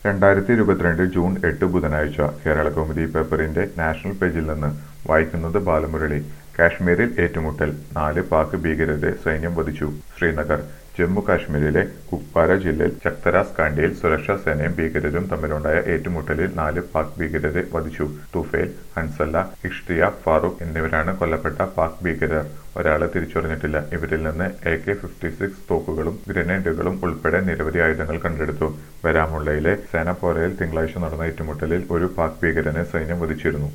രണ്ടായിരത്തി ഇരുപത്തിരണ്ട് ജൂൺ എട്ട് ബുധനാഴ്ച കേരളകൗമുദി പേപ്പറിന്റെ നാഷണൽ പേജിൽ നിന്ന് വായിക്കുന്നത് ബാലമുരളി കാശ്മീരിൽ ഏറ്റുമുട്ടൽ നാല് പാക് ഭീകരരെ സൈന്യം വധിച്ചു ശ്രീനഗർ ജമ്മു കാശ്മീരിലെ കുപ്വാര ജില്ലയിൽ ചക്തരാസ് കാണ്ടിയിൽ സുരക്ഷാ സേനയും ഭീകരരും തമ്മിലുണ്ടായ ഏറ്റുമുട്ടലിൽ നാല് പാക് ഭീകരരെ വധിച്ചു തുഫേൽ ഹൻസല്ല ഇഷ്ടിയ ഫാറൂഖ് എന്നിവരാണ് കൊല്ലപ്പെട്ട പാക് ഭീകരർ ഒരാളെ തിരിച്ചറിഞ്ഞിട്ടില്ല ഇവരിൽ നിന്ന് എ കെ ഫിഫ്റ്റി സിക്സ് തോക്കുകളും ഗ്രനേഡുകളും ഉൾപ്പെടെ നിരവധി ആയുധങ്ങൾ കണ്ടെടുത്തു ബരാമുള്ളയിലെ സേനാപോരയിൽ തിങ്കളാഴ്ച നടന്ന ഏറ്റുമുട്ടലിൽ ഒരു പാക് ഭീകരനെ സൈന്യം വധിച്ചിരുന്നു